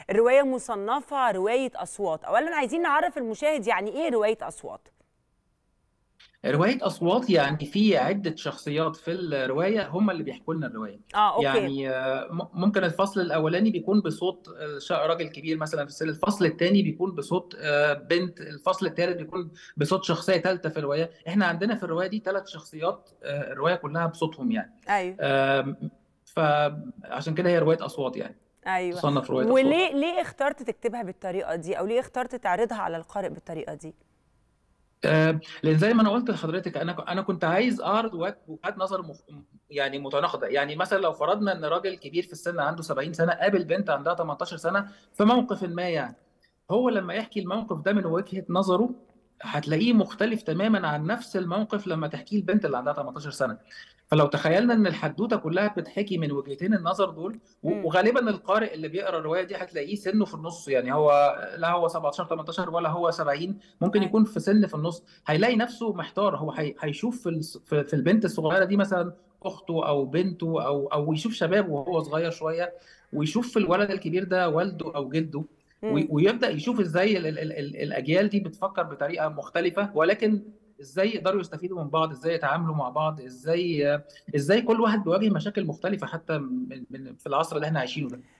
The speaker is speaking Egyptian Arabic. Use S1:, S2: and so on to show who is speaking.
S1: الروايه مصنفه روايه اصوات اولا عايزين نعرف المشاهد يعني ايه روايه اصوات
S2: رواية أصوات يعني في عدة شخصيات في الرواية هم اللي بيحكوا لنا الرواية
S1: اه اوكي
S2: يعني آه، م- ممكن الفصل الأولاني بيكون بصوت آه، ش- راجل كبير مثلا في السن الفصل الثاني بيكون بصوت آه، بنت الفصل الثالث بيكون بصوت شخصية ثالثة في الرواية احنا عندنا في الرواية دي ثلاث شخصيات آه، الرواية كلها بصوتهم يعني
S1: ايوه
S2: آم، فعشان كده هي رواية أصوات يعني
S1: ايوه
S2: تصنف رواية أصوات
S1: وليه ليه اخترت تكتبها بالطريقه دي او ليه اخترت تعرضها على القارئ بالطريقه دي
S2: آه، لان زي ما انا قلت لحضرتك انا انا كنت عايز اعرض وجهات وجهات نظر مخ... يعني متناقضه يعني مثلا لو فرضنا ان راجل كبير في السن عنده 70 سنه قابل بنت عندها 18 سنه في موقف ما يعني هو لما يحكي الموقف ده من وجهه نظره هتلاقيه مختلف تماما عن نفس الموقف لما تحكيه البنت اللي عندها 18 سنه فلو تخيلنا ان الحدوته كلها بتتحكي من وجهتين النظر دول و-
S1: امم
S2: وغالبا القارئ اللي بيقرا الروايه دي هتلاقيه سنه في النص يعني هو لا هو 17 18 ولا هو 70 ممكن
S1: ايوه
S2: يكون في سن في النص هيلاقي نفسه محتار هو هي- هيشوف في الس- في في البنت الصغيره دي مثلا اخته او بنته او او يشوف شباب وهو صغير شويه ويشوف في الولد الكبير ده والده او جده وي-
S1: امم
S2: ويبدا يشوف ازاي ال ال ال ال الاجيال دي بتفكر بطريقه مختلفه ولكن ازاي يقدروا يستفيدوا من بعض ازاي يتعاملوا مع بعض ازاي ازاي كل واحد بيواجه مشاكل مختلفه حتى من من- في العصر اللي احنا عايشينه ده